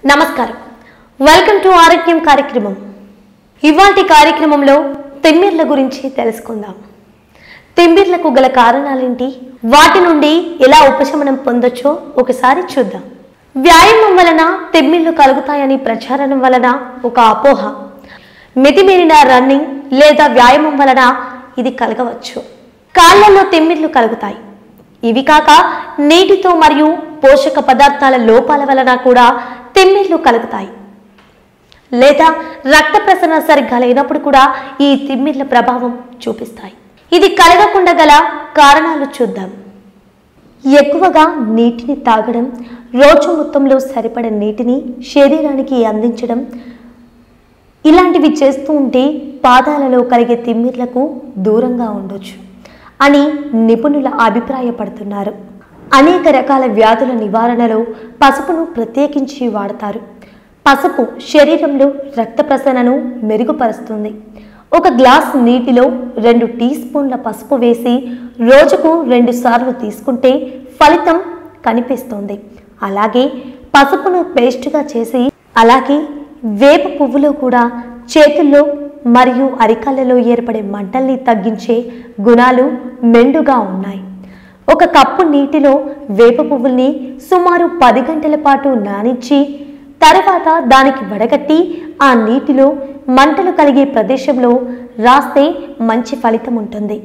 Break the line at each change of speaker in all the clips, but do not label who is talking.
నమస్కారం welcome to ఆరోగ్యం కార్యక్రమం ఇవాటి కార్యక్రమంలో తిమ్మిర్ల గురించి తెలుసుకుందాం తిమ్మిర్లకు గల కారణాలేంటి వాటి నుండి ఎలా ఉపశమనం పొందొచ్చో ఒకసారి చూద్దాం వ్యాయామం వలన తిమ్మిర్లు కలుగుతాయని ప్రచారం వలన ఒక అపోహ మితిమీరిన రన్నింగ్ లేదా వ్యాయామం వలన ఇది కలగవచ్చు కాళ్ళల్లో తిమ్మిర్లు కలుగుతాయి ఇవి కాక నీటితో మరియు పోషక పదార్థాల లోపాల వలన కూడా తిమ్మిర్లు కలుగుతాయి లేదా రక్త ప్రసరణ సరిగ్గా లేనప్పుడు కూడా ఈ తిమ్మిర్ల ప్రభావం చూపిస్తాయి ఇది కలగకుండా గల కారణాలు చూద్దాం ఎక్కువగా నీటిని తాగడం రోజు మొత్తంలో సరిపడ నీటిని శరీరానికి అందించడం ఇలాంటివి చేస్తూ ఉంటే పాదాలలో కలిగే తిమ్మిర్లకు దూరంగా ఉండొచ్చు అని నిపుణుల అభిప్రాయపడుతున్నారు అనేక రకాల వ్యాధుల నివారణలో పసుపును ప్రత్యేకించి వాడతారు పసుపు శరీరంలో రక్త ప్రసరణను మెరుగుపరుస్తుంది ఒక గ్లాస్ నీటిలో రెండు టీ స్పూన్ల పసుపు వేసి రోజుకు రెండు సార్లు తీసుకుంటే ఫలితం కనిపిస్తుంది అలాగే పసుపును పేస్ట్గా చేసి అలాగే వేప పువ్వులో కూడా చేతుల్లో మరియు అరికాళ్ళలో ఏర్పడే మంటల్ని తగ్గించే గుణాలు మెండుగా ఉన్నాయి ఒక కప్పు నీటిలో వేప పువ్వుల్ని సుమారు పది గంటల పాటు నానించి తర్వాత దానికి వడగట్టి ఆ నీటిలో మంటలు కలిగే ప్రదేశంలో రాస్తే మంచి ఫలితం ఉంటుంది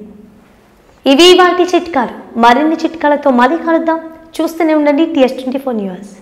ఇవి వాటి చిట్కాలు మరిన్ని చిట్కాలతో మళ్ళీ కలుద్దాం చూస్తూనే ఉండండి టీఎస్ ట్వంటీ ఫోర్ న్యూస్